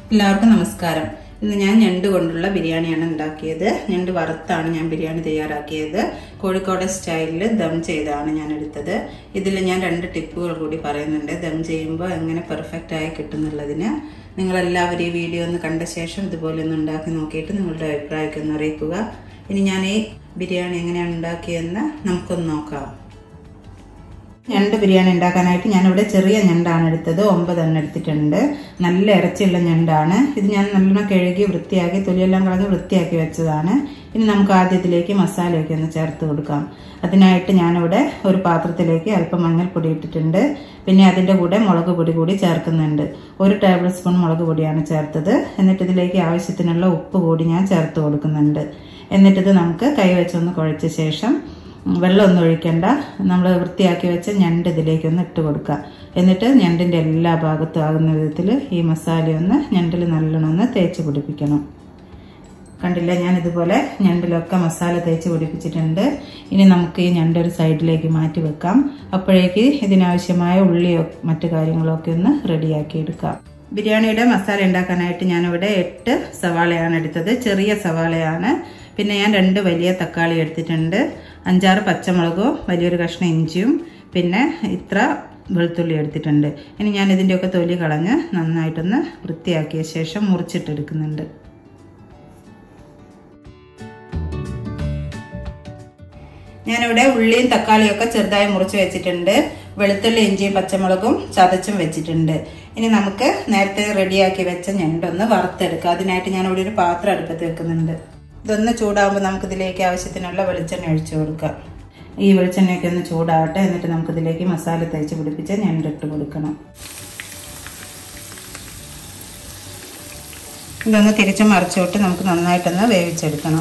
എല്ലാവർക്കും നമസ്കാരം ഇന്ന് ഞാൻ ഞണ്ട് കൊണ്ടുള്ള ബിരിയാണിയാണ് ഉണ്ടാക്കിയത് ഞണ്ട് വറുത്താണ് ഞാൻ ബിരിയാണി തയ്യാറാക്കിയത് കോഴിക്കോട് സ്റ്റൈലിൽ ദം ചെയ്താണ് ഞാൻ എടുത്തത് ഇതിൽ ഞാൻ രണ്ട് ടിപ്പുകൾ കൂടി പറയുന്നുണ്ട് ദം ചെയ്യുമ്പോൾ എങ്ങനെ പെർഫെക്റ്റ് ആയി കിട്ടുന്നുള്ളതിന് നിങ്ങളെല്ലാവരും ഈ വീഡിയോ ഒന്ന് കണ്ട ശേഷം ഇതുപോലെ ഒന്ന് ഉണ്ടാക്കി നോക്കിയിട്ട് നിങ്ങളുടെ അഭിപ്രായമൊക്കെ ഒന്ന് അറിയിക്കുക ഇനി ഞാൻ ഈ ബിരിയാണി എങ്ങനെയാണ് ഉണ്ടാക്കിയതെന്ന് നമുക്കൊന്ന് നോക്കാം ഞണ്ട് ബിരിയാണി ഉണ്ടാക്കാനായിട്ട് ഞാനിവിടെ ചെറിയ ഞണ്ടാണ് എടുത്തത് ഒമ്പതെണ്ണം എടുത്തിട്ടുണ്ട് നല്ല ഇറച്ചിയുള്ള ഞണ്ടാണ് ഇത് ഞാൻ നല്ലോണം കഴുകി വൃത്തിയാക്കി തൊലിയെല്ലാം കളഞ്ഞ് വൃത്തിയാക്കി വെച്ചതാണ് ഇനി നമുക്ക് ആദ്യത്തിലേക്ക് മസാലയൊക്കെ ഒന്ന് ചേർത്ത് കൊടുക്കാം അതിനായിട്ട് ഞാനിവിടെ ഒരു പാത്രത്തിലേക്ക് അല്പം മഞ്ഞൾപ്പൊടി ഇട്ടിട്ടുണ്ട് പിന്നെ അതിൻ്റെ കൂടെ മുളക് പൊടി കൂടി ചേർക്കുന്നുണ്ട് ഒരു ടേബിൾ സ്പൂൺ മുളക് പൊടിയാണ് ചേർത്തത് എന്നിട്ട് ഇതിലേക്ക് ആവശ്യത്തിനുള്ള ഉപ്പ് കൂടി ഞാൻ ചേർത്ത് കൊടുക്കുന്നുണ്ട് എന്നിട്ടിത് നമുക്ക് കൈവച്ചൊന്ന് കുഴച്ച ശേഷം വെള്ളമൊന്നും ഒഴിക്കണ്ട നമ്മൾ വൃത്തിയാക്കി വെച്ച ഞണ്ട് ഇതിലേക്കൊന്ന് ഇട്ട് കൊടുക്കുക എന്നിട്ട് ഞണ്ടിൻ്റെ എല്ലാ ഭാഗത്തും ആകുന്ന വിധത്തിൽ ഈ മസാലയൊന്ന് ഞണ്ടിൽ നല്ലോണം ഒന്ന് തേച്ച് പിടിപ്പിക്കണം കണ്ടില്ല ഞാൻ ഇതുപോലെ ഞണ്ടിലൊക്കെ മസാല തേച്ച് പിടിപ്പിച്ചിട്ടുണ്ട് ഇനി നമുക്ക് ഈ ഞണ്ട് ഒരു സൈഡിലേക്ക് മാറ്റി വെക്കാം അപ്പോഴേക്ക് ഇതിനാവശ്യമായ ഉള്ളിയോ മറ്റു കാര്യങ്ങളൊക്കെ ഒന്ന് റെഡിയാക്കി എടുക്കാം ബിരിയാണിയുടെ മസാല ഉണ്ടാക്കാനായിട്ട് ഞാനിവിടെ എട്ട് സവാളയാണ് എടുത്തത് ചെറിയ സവാളയാണ് പിന്നെ ഞാൻ രണ്ട് വലിയ തക്കാളി എടുത്തിട്ടുണ്ട് അഞ്ചാറ് പച്ചമുളകും വലിയൊരു കഷ്ണം ഇഞ്ചിയും പിന്നെ ഇത്ര വെളുത്തുള്ളി എടുത്തിട്ടുണ്ട് ഇനി ഞാൻ ഇതിൻ്റെയൊക്കെ തൊലി കളഞ്ഞ് നന്നായിട്ടൊന്ന് വൃത്തിയാക്കിയ ശേഷം മുറിച്ചിട്ടെടുക്കുന്നുണ്ട് ഞാനിവിടെ ഉള്ളിയും തക്കാളിയും ഒക്കെ ചെറുതായി മുറിച്ച് വെച്ചിട്ടുണ്ട് വെളുത്തുള്ളി ഇഞ്ചിയും പച്ചമുളകും ചതച്ചും വെച്ചിട്ടുണ്ട് ഇനി നമുക്ക് നേരത്തെ റെഡിയാക്കി വെച്ച ഞണ്ടൊന്ന് വറുത്തെടുക്കാം അതിനായിട്ട് ഞാൻ ഇവിടെ ഒരു പാത്രം അടുപ്പത്ത് വെക്കുന്നുണ്ട് ഇതൊന്ന് ചൂടാകുമ്പോൾ നമുക്കിതിലേക്ക് ആവശ്യത്തിനുള്ള വെളിച്ചെണ്ണ ഒഴിച്ചു കൊടുക്കാം ഈ വെളിച്ചെണ്ണയൊക്കെ ഒന്ന് ചൂടാവട്ടെ എന്നിട്ട് നമുക്കിതിലേക്ക് മസാല തേച്ച് പിടിപ്പിച്ച് ഞണ്ടിട്ട് കൊടുക്കണം ഇതൊന്ന് തിരിച്ച് മറിച്ചോട്ട് നമുക്ക് നന്നായിട്ടൊന്ന് വേവിച്ചെടുക്കണം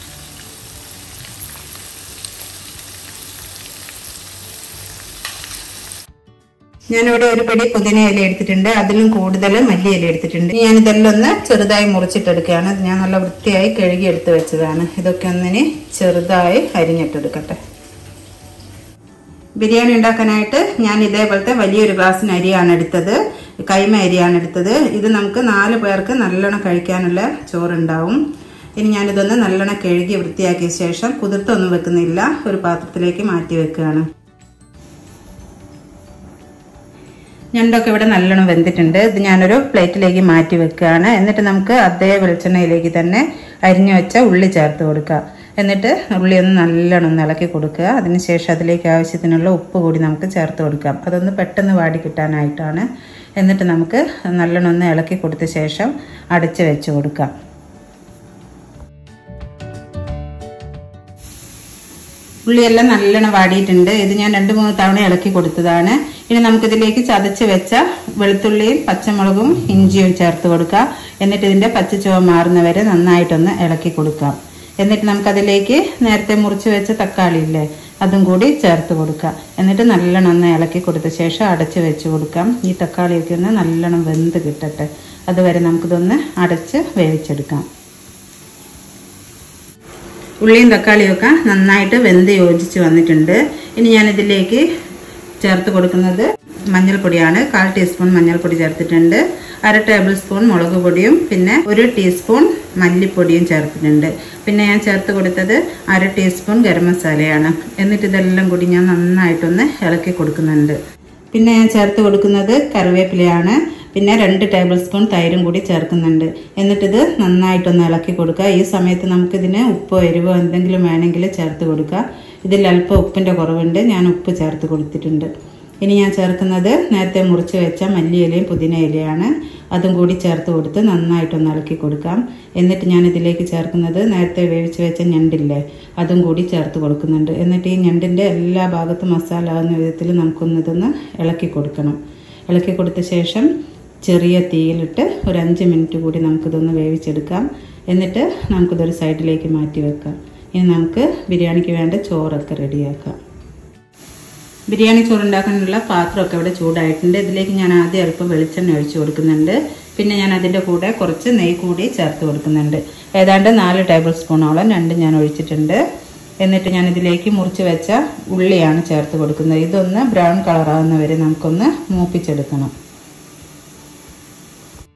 ഞാനിവിടെ ഒരു പിടി പുതിന ഇല എടുത്തിട്ടുണ്ട് അതിലും കൂടുതൽ മല്ലി ഇല എടുത്തിട്ടുണ്ട് ഞാൻ ഇതെല്ലാം ഒന്ന് ചെറുതായി മുറിച്ചിട്ടെടുക്കുകയാണ് ഇത് ഞാൻ നല്ല വൃത്തിയായി കഴുകി എടുത്ത് വെച്ചതാണ് ഇതൊക്കെ ഒന്നിന് ചെറുതായി അരിഞ്ഞിട്ടെടുക്കട്ടെ ബിരിയാണി ഉണ്ടാക്കാനായിട്ട് ഞാൻ ഇതേപോലത്തെ വലിയൊരു ഗ്ലാസ്സിന് അരിയാണ് എടുത്തത് കൈമ അരിയാണ് എടുത്തത് ഇത് നമുക്ക് നാല് പേർക്ക് നല്ലോണം കഴിക്കാനുള്ള ചോറുണ്ടാവും ഇനി ഞാനിതൊന്ന് നല്ലോണം കഴുകി വൃത്തിയാക്കിയ ശേഷം കുതിർത്തൊന്നും വെക്കുന്നില്ല ഒരു പാത്രത്തിലേക്ക് മാറ്റി വെക്കുകയാണ് ഞണ്ടൊക്കെ ഇവിടെ നല്ലോണം വെന്തിട്ടുണ്ട് ഇത് ഞാനൊരു പ്ലേറ്റിലേക്ക് മാറ്റി വെക്കുകയാണ് എന്നിട്ട് നമുക്ക് അതേ വെളിച്ചെണ്ണയിലേക്ക് തന്നെ അരിഞ്ഞു വെച്ച ഉള്ളി ചേർത്ത് കൊടുക്കുക എന്നിട്ട് ഉള്ളി ഒന്ന് നല്ലോണം ഒന്ന് ഇളക്കി കൊടുക്കുക അതിനുശേഷം അതിലേക്ക് ആവശ്യത്തിനുള്ള ഉപ്പ് കൂടി നമുക്ക് ചേർത്ത് കൊടുക്കാം അതൊന്ന് പെട്ടെന്ന് വാടി കിട്ടാനായിട്ടാണ് എന്നിട്ട് നമുക്ക് നല്ലോണം ഒന്ന് ഇളക്കി കൊടുത്ത ശേഷം അടച്ച് വെച്ച് കൊടുക്കാം ഉള്ളിയെല്ലാം നല്ലോണം വാടിയിട്ടുണ്ട് ഇത് ഞാൻ രണ്ട് മൂന്ന് തവണ ഇളക്കി കൊടുത്തതാണ് ഇനി നമുക്കിതിലേക്ക് ചതച്ച് വെച്ച വെളുത്തുള്ളിയും പച്ചമുളകും ഇഞ്ചിയും ചേർത്ത് കൊടുക്കാം എന്നിട്ട് ഇതിന്റെ പച്ചച്ചുവ മാറുന്നവരെ നന്നായിട്ടൊന്ന് ഇളക്കി കൊടുക്കാം എന്നിട്ട് നമുക്കതിലേക്ക് നേരത്തെ മുറിച്ച് വെച്ച തക്കാളി ഇല്ലേ അതും കൂടി ചേർത്ത് കൊടുക്കാം എന്നിട്ട് നല്ലോണം ഒന്ന് ഇളക്കി കൊടുത്ത ശേഷം അടച്ച് വെച്ച് കൊടുക്കാം ഈ തക്കാളിയൊക്കെ ഒന്ന് നല്ലോണം വെന്ത് കിട്ടട്ടെ അതുവരെ നമുക്കിതൊന്ന് അടച്ച് വേവിച്ചെടുക്കാം ഉള്ളിയും തക്കാളിയൊക്കെ നന്നായിട്ട് വെന്ത് യോജിച്ച് വന്നിട്ടുണ്ട് ഇനി ഞാനിതിലേക്ക് ചേർത്ത് കൊടുക്കുന്നത് മഞ്ഞൾപ്പൊടിയാണ് കാൽ ടീസ്പൂൺ മഞ്ഞൾപ്പൊടി ചേർത്തിട്ടുണ്ട് അര ടേബിൾ സ്പൂൺ മുളക് പൊടിയും പിന്നെ ഒരു ടീസ്പൂൺ മല്ലിപ്പൊടിയും ചേർത്തിട്ടുണ്ട് പിന്നെ ഞാൻ ചേർത്ത് കൊടുത്തത് അര ടീസ്പൂൺ ഗരം മസാലയാണ് എന്നിട്ട് ഇതെല്ലാം കൂടി ഞാൻ നന്നായിട്ടൊന്ന് ഇളക്കി കൊടുക്കുന്നുണ്ട് പിന്നെ ഞാൻ ചേർത്ത് കൊടുക്കുന്നത് കറിവേപ്പിലയാണ് പിന്നെ രണ്ട് ടേബിൾ സ്പൂൺ തൈരും കൂടി ചേർക്കുന്നുണ്ട് എന്നിട്ടിത് നന്നായിട്ടൊന്ന് ഇളക്കി കൊടുക്കുക ഈ സമയത്ത് നമുക്കിതിന് ഉപ്പോ എരിവോ എന്തെങ്കിലും വേണമെങ്കിൽ ചേർത്ത് കൊടുക്കുക ഇതിൽ അല്പം ഉപ്പിൻ്റെ കുറവുണ്ട് ഞാൻ ഉപ്പ് ചേർത്ത് കൊടുത്തിട്ടുണ്ട് ഇനി ഞാൻ ചേർക്കുന്നത് നേരത്തെ മുറിച്ച് വെച്ച മല്ലിയിലയും പുതിന ഇലയാണ് അതും കൂടി ചേർത്ത് കൊടുത്ത് നന്നായിട്ടൊന്ന് ഇളക്കി കൊടുക്കാം എന്നിട്ട് ഞാൻ ഇതിലേക്ക് ചേർക്കുന്നത് നേരത്തെ വേവിച്ച് വെച്ച ഞണ്ടില്ലേ അതും കൂടി ചേർത്ത് കൊടുക്കുന്നുണ്ട് എന്നിട്ട് ഈ ഞണ്ടിൻ്റെ എല്ലാ ഭാഗത്തും മസാല ആകുന്ന വിധത്തിൽ നമുക്കൊന്നിതൊന്ന് ഇളക്കി കൊടുക്കണം ഇളക്കി കൊടുത്ത ശേഷം ചെറിയ തീയിലിട്ട് ഒരു അഞ്ച് മിനിറ്റ് കൂടി നമുക്കിതൊന്ന് വേവിച്ചെടുക്കാം എന്നിട്ട് നമുക്കിതൊരു സൈഡിലേക്ക് മാറ്റി വെക്കാം ഇനി നമുക്ക് ബിരിയാണിക്ക് വേണ്ട ചോറൊക്കെ റെഡിയാക്കാം ബിരിയാണി ചോറുണ്ടാക്കാനുള്ള പാത്രമൊക്കെ ഇവിടെ ചൂടായിട്ടുണ്ട് ഇതിലേക്ക് ഞാൻ ആദ്യം അല്പം വെളിച്ചെണ്ണ ഒഴിച്ചു കൊടുക്കുന്നുണ്ട് പിന്നെ ഞാൻ അതിൻ്റെ കൂടെ കുറച്ച് നെയ്യ് കൂടി ചേർത്ത് കൊടുക്കുന്നുണ്ട് ഏതാണ്ട് നാല് ടേബിൾ സ്പൂണോളം രണ്ടും ഞാൻ ഒഴിച്ചിട്ടുണ്ട് എന്നിട്ട് ഞാൻ ഇതിലേക്ക് മുറിച്ച് വെച്ച ഉള്ളിയാണ് ചേർത്ത് കൊടുക്കുന്നത് ഇതൊന്ന് ബ്രൗൺ കളറാകുന്ന വരെ നമുക്കൊന്ന് മൂപ്പിച്ചെടുക്കണം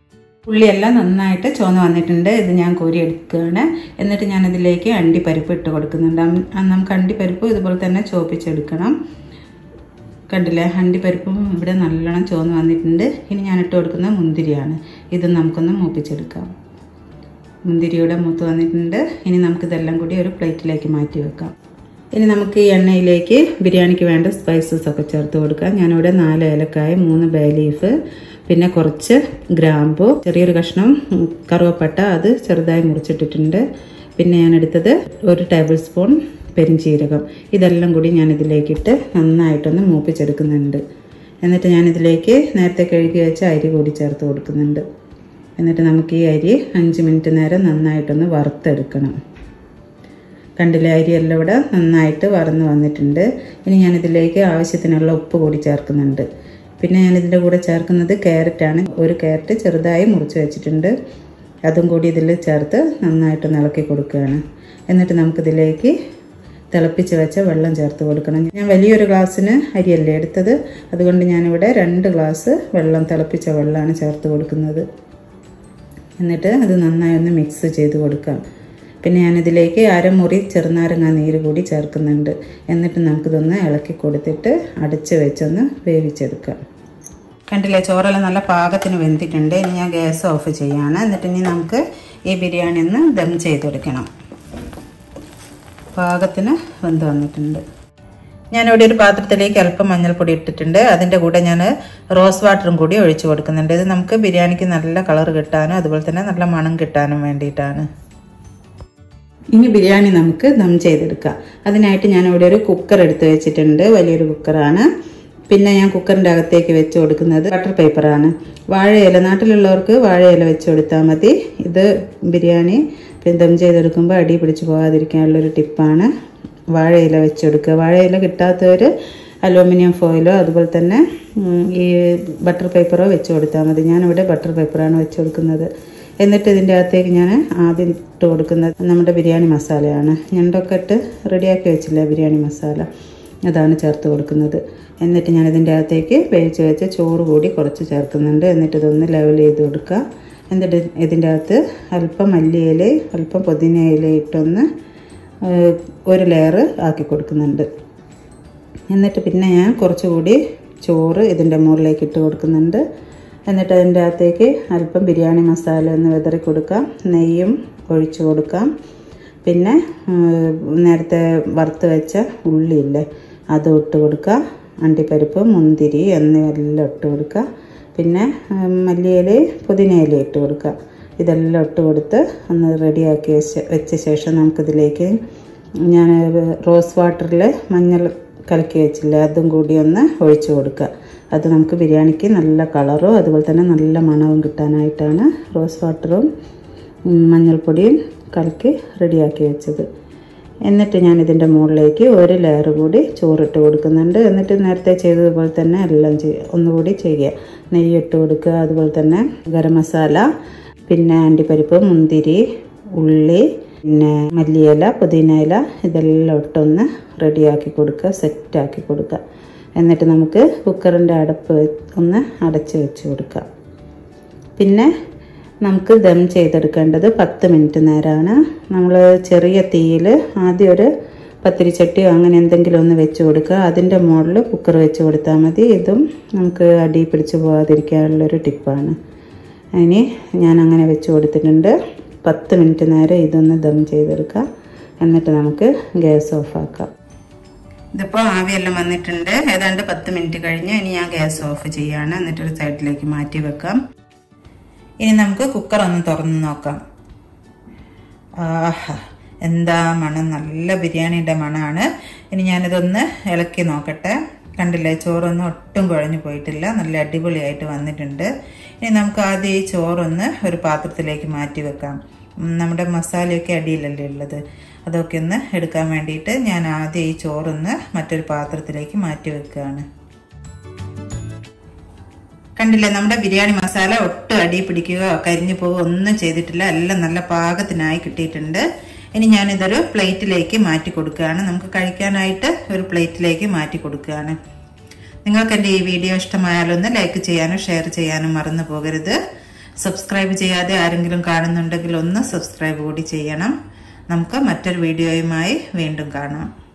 ഉള്ളിയെല്ലാം നന്നായിട്ട് ചുവന്ന് വന്നിട്ടുണ്ട് ഇത് ഞാൻ കോരി എടുക്കുകയാണ് എന്നിട്ട് ഞാൻ ഇതിലേക്ക് അണ്ടിപ്പരിപ്പ് ഇട്ട് കൊടുക്കുന്നുണ്ട് അം- നമുക്ക് അണ്ടിപ്പരിപ്പ് ഇതുപോലെ തന്നെ ചോപ്പിച്ചെടുക്കണം കണ്ടില്ലേ അണ്ടിപ്പരിപ്പും ഇവിടെ നല്ലോണം ചുവന്ന് വന്നിട്ടുണ്ട് ഇനി ഞാൻ ഇട്ട് കൊടുക്കുന്ന മുന്തിരിയാണ് ഇത് നമുക്കൊന്ന് മൂപ്പിച്ചെടുക്കാം മുന്തിരിയുടെ മൂത്ത് വന്നിട്ടുണ്ട് ഇനി നമുക്കിതെല്ലാം കൂടി ഒരു പ്ലേറ്റിലേക്ക് മാറ്റി വെക്കാം ഇനി നമുക്ക് ഈ എണ്ണയിലേക്ക് ബിരിയാണിക്ക് വേണ്ട സ്പൈസസ് ഒക്കെ ചേർത്ത് കൊടുക്കാം ഞാനിവിടെ നാല് ഏലക്കായ മൂന്ന് ബേ ലീഫ് പിന്നെ കുറച്ച് ഗ്രാമ്പു ചെറിയൊരു കഷ്ണം ഉം, കറുവപ്പട്ട അത് ചെറുതായി മുറിച്ചിട്ടിട്ടുണ്ട് പിന്നെ ഞാൻ എടുത്തത് ഒരു ടേബിൾ സ്പൂൺ പെരിഞ്ചീരകം ഇതെല്ലാം കൂടി ഞാൻ ഇതിലേക്കിട്ട് നന്നായിട്ടൊന്ന് മൂപ്പിച്ചെടുക്കുന്നുണ്ട് എന്നിട്ട് ഞാൻ ഇതിലേക്ക് നേരത്തെ കഴുകി വെച്ച അരി കൂടി ചേർത്ത് കൊടുക്കുന്നുണ്ട് എന്നിട്ട് നമുക്ക് ഈ അരി അഞ്ച് മിനിറ്റ് നേരം നന്നായിട്ടൊന്ന് വറുത്തെടുക്കണം കണ്ടില്ലേ അരിയെല്ലാം ഇവിടെ നന്നായിട്ട് വറന്ന് വന്നിട്ടുണ്ട് ഇനി ഞാനിതിലേക്ക് ആവശ്യത്തിനുള്ള ഉപ്പ് കൂടി ചേർക്കുന്നുണ്ട് പിന്നെ ഞാനിതിൻ്റെ കൂടെ ചേർക്കുന്നത് ക്യാരറ്റാണ് ഒരു ക്യാരറ്റ് ചെറുതായി മുറിച്ച് വെച്ചിട്ടുണ്ട് അതും കൂടി ഇതിൽ ചേർത്ത് നന്നായിട്ട് ഇളക്കി കൊടുക്കുകയാണ് എന്നിട്ട് നമുക്കിതിലേക്ക് തിളപ്പിച്ച് വെച്ച വെള്ളം ചേർത്ത് കൊടുക്കണം ഞാൻ വലിയൊരു ഗ്ലാസ്സിന് അരിയല്ലേ എടുത്തത് അതുകൊണ്ട് ഞാനിവിടെ രണ്ട് ഗ്ലാസ് വെള്ളം തിളപ്പിച്ച വെള്ളമാണ് ചേർത്ത് കൊടുക്കുന്നത് എന്നിട്ട് അത് നന്നായി ഒന്ന് മിക്സ് ചെയ്ത് കൊടുക്കാം പിന്നെ ഞാനിതിലേക്ക് അരമുറി ചെറുനാരങ്ങ നീര് കൂടി ചേർക്കുന്നുണ്ട് എന്നിട്ട് നമുക്കിതൊന്ന് ഇളക്കി കൊടുത്തിട്ട് അടച്ച് വെച്ചൊന്ന് വേവിച്ചെടുക്കാം കണ്ടില്ലേ ചോറെല്ലാം നല്ല പാകത്തിന് വെന്തിട്ടുണ്ട് ഇനി ഞാൻ ഗ്യാസ് ഓഫ് ചെയ്യാണ് എന്നിട്ട് ഇനി നമുക്ക് ഈ ബിരിയാണി ഒന്ന് ദം ചെയ്തെടുക്കണം പാകത്തിന് വെന്ത് വന്നിട്ടുണ്ട് ഞാനിവിടെ ഒരു പാത്രത്തിലേക്ക് അല്പം മഞ്ഞൾപ്പൊടി ഇട്ടിട്ടുണ്ട് അതിൻ്റെ കൂടെ ഞാൻ റോസ് വാട്ടറും കൂടി ഒഴിച്ചു കൊടുക്കുന്നുണ്ട് ഇത് നമുക്ക് ബിരിയാണിക്ക് നല്ല കളർ കിട്ടാനും അതുപോലെ തന്നെ നല്ല മണം കിട്ടാനും വേണ്ടിയിട്ടാണ് ഇനി ബിരിയാണി നമുക്ക് ദം ചെയ്തെടുക്കാം അതിനായിട്ട് ഞാൻ ഇവിടെ ഒരു കുക്കർ എടുത്ത് വെച്ചിട്ടുണ്ട് വലിയൊരു കുക്കറാണ് പിന്നെ ഞാൻ കുക്കറിൻ്റെ അകത്തേക്ക് വെച്ച് കൊടുക്കുന്നത് ബട്ടർ പേപ്പറാണ് വാഴയില നാട്ടിലുള്ളവർക്ക് വാഴയില വെച്ച് കൊടുത്താൽ മതി ഇത് ബിരിയാണി പിന്നെ ദം ചെയ്തെടുക്കുമ്പോൾ അടി പിടിച്ച് പോകാതിരിക്കാനുള്ളൊരു ടിപ്പാണ് വാഴയില വെച്ച് കൊടുക്കുക വാഴയില കിട്ടാത്തവർ അലൂമിനിയം ഫോയിലോ അതുപോലെ തന്നെ ഉം, ഈ ബട്ടർ പേപ്പറോ വെച്ച് കൊടുത്താൽ മതി ഞാനിവിടെ ബട്ടർ പേപ്പറാണ് വെച്ച് കൊടുക്കുന്നത് എന്നിട്ട് ഇതിൻ്റെ അകത്തേക്ക് ഞാൻ ആദ്യം ഇട്ട് കൊടുക്കുന്നത് നമ്മുടെ ബിരിയാണി മസാലയാണ് ഞണ്ടൊക്കെ ഇട്ട് റെഡിയാക്കി വെച്ചില്ലേ ബിരിയാണി മസാല അതാണ് ചേർത്ത് കൊടുക്കുന്നത് എന്നിട്ട് ഞാൻ ഇതിൻ്റെ അകത്തേക്ക് വേവിച്ച് വെച്ച ചോറ് കൂടി കുറച്ച് ചേർക്കുന്നുണ്ട് എന്നിട്ട് ഇതൊന്ന് ലെവൽ ചെയ്ത് കൊടുക്കുക എന്നിട്ട് ഇതിൻ്റെ അകത്ത് അല്പം മല്ലിയില അല്പം പുതിന ഇല ഇട്ടൊന്ന് ഏഹ്, ഒരു ലെയർ ആക്കി കൊടുക്കുന്നുണ്ട് എന്നിട്ട് പിന്നെ ഞാൻ കുറച്ചുകൂടി ചോറ് ഇതിൻ്റെ മുകളിലേക്ക് ഇട്ട് കൊടുക്കുന്നുണ്ട് എന്നിട്ട് അതിൻ്റെ അകത്തേക്ക് അല്പം ബിരിയാണി മസാല ഒന്ന് വിതറി കൊടുക്കാം നെയ്യും ഒഴിച്ചു കൊടുക്കാം പിന്നെ ഏഹ്, നേരത്തെ വറുത്ത് വെച്ച ഉള്ളിയില്ലേ അത് ഇട്ട് കൊടുക്കുക അണ്ടിപ്പരിപ്പ് മുന്തിരി എന്നിവയെല്ലാം ഇട്ട് കൊടുക്കുക പിന്നെ ഏഹ്, മല്ലിയില പുതിനയില ഇട്ട് കൊടുക്കുക ഇതെല്ലാം ഇട്ട് കൊടുത്ത് ഒന്ന് റെഡിയാക്കി വെച്ച വെച്ച ശേഷം നമുക്കിതിലേക്ക് ഞാൻ റോസ് വാട്ടറിൽ മഞ്ഞൾ കലക്കി വെച്ചില്ല അതും കൂടി ഒന്ന് ഒഴിച്ചു കൊടുക്കുക അത് നമുക്ക് ബിരിയാണിക്ക് നല്ല കളറും അതുപോലെ തന്നെ നല്ല മണവും കിട്ടാനായിട്ടാണ് റോസ് വാട്ടറും ഉം, മഞ്ഞൾപ്പൊടിയും കലക്കി റെഡിയാക്കി വെച്ചത് എന്നിട്ട് ഞാൻ ഇതിൻ്റെ മുകളിലേക്ക് ഒരു ലെയർ കൂടി ചോറിട്ട് കൊടുക്കുന്നുണ്ട് എന്നിട്ട് നേരത്തെ ചെയ്തതുപോലെ തന്നെ എല്ലാം ചെയ്യ ഒന്നുകൂടി ചെയ്യുക നെയ്യ് ഇട്ട് കൊടുക്കുക അതുപോലെ തന്നെ ഗരം മസാല പിന്നെ അണ്ടിപ്പരിപ്പ് മുന്തിരി ഉള്ളി പിന്നെ മല്ലിയില പുതിന ഇല ഇതെല്ലാം ഇട്ടൊന്ന് റെഡിയാക്കി കൊടുക്കുക സെറ്റാക്കി കൊടുക്കുക എന്നിട്ട് നമുക്ക് കുക്കറിൻ്റെ അടപ്പ് വെ- ഒന്ന് അടച്ച് വെച്ച് കൊടുക്കുക പിന്നെ നമുക്ക് ദം ചെയ്തെടുക്കേണ്ടത് പത്ത് മിനിറ്റ് നേരമാണ് നമ്മൾ ചെറിയ തീയിൽ ആദ്യം ഒരു പത്തിരിച്ചട്ടിയോ അങ്ങനെ എന്തെങ്കിലും ഒന്ന് വെച്ച് കൊടുക്കുക അതിൻ്റെ മുകളിൽ കുക്കർ വെച്ച് കൊടുത്താൽ മതി ഇതും നമുക്ക് അടി പിടിച്ച് പോകാതിരിക്കാനുള്ളൊരു ടിപ്പാണ് ഇനി ഞാൻ അങ്ങനെ വെച്ച് കൊടുത്തിട്ടുണ്ട് പത്ത് മിനിറ്റ് നേരം ഇതൊന്ന് ദം ചെയ്തെടുക്കുക എന്നിട്ട് നമുക്ക് ഗ്യാസ് ഓഫാക്കാം ഇതിപ്പോൾ ആവിയെല്ലാം വന്നിട്ടുണ്ട് ഏതാണ്ട് പത്ത് മിനിറ്റ് കഴിഞ്ഞ് ഇനി ഞാൻ ഗ്യാസ് ഓഫ് ചെയ്യാണ് എന്നിട്ടൊരു സൈഡിലേക്ക് മാറ്റി വെക്കാം ഇനി നമുക്ക് കുക്കർ ഒന്ന് തുറന്ന് നോക്കാം ആഹാ എന്താ മണം നല്ല ബിരിയാണിയുടെ മണമാണ് ഇനി ഞാനിതൊന്ന് ഇളക്കി നോക്കട്ടെ കണ്ടില്ലേ ചോറൊന്നും ഒട്ടും കുഴഞ്ഞു പോയിട്ടില്ല നല്ല അടിപൊളിയായിട്ട് വന്നിട്ടുണ്ട് ഇനി നമുക്ക് ആദ്യം ഈ ചോറൊന്ന് ഒരു പാത്രത്തിലേക്ക് മാറ്റി വെക്കാം ഉം, നമ്മുടെ മസാലയൊക്കെ അടിയിലല്ലേ ഉള്ളത് അതൊക്കെ ഒന്ന് എടുക്കാൻ വേണ്ടിയിട്ട് ഞാൻ ആദ്യം ഈ ചോറൊന്ന് മറ്റൊരു പാത്രത്തിലേക്ക് മാറ്റി വെക്കുകയാണ് കണ്ടില്ലേ നമ്മുടെ ബിരിയാണി മസാല ഒട്ടും അടി പിടിക്കുകയോ കരിഞ്ഞു പോവുകയോ ഒന്നും ചെയ്തിട്ടില്ല എല്ലാം നല്ല പാകത്തിനായി കിട്ടിയിട്ടുണ്ട് ഇനി ഞാനിതൊരു പ്ലേറ്റിലേക്ക് മാറ്റി കൊടുക്കുകയാണ് നമുക്ക് കഴിക്കാനായിട്ട് ഒരു പ്ലേറ്റിലേക്ക് മാറ്റി കൊടുക്കുകയാണ് നിങ്ങൾക്ക് എൻ്റെ ഈ വീഡിയോ ഇഷ്ടമായാലൊന്ന് ലൈക്ക് ചെയ്യാനും ഷെയർ ചെയ്യാനും മറന്നു പോകരുത് സബ്സ്ക്രൈബ് ചെയ്യാതെ ആരെങ്കിലും കാണുന്നുണ്ടെങ്കിൽ ഒന്ന് സബ്സ്ക്രൈബ് കൂടി ചെയ്യണം നമുക്ക് മറ്റൊരു വീഡിയോയുമായി വീണ്ടും കാണാം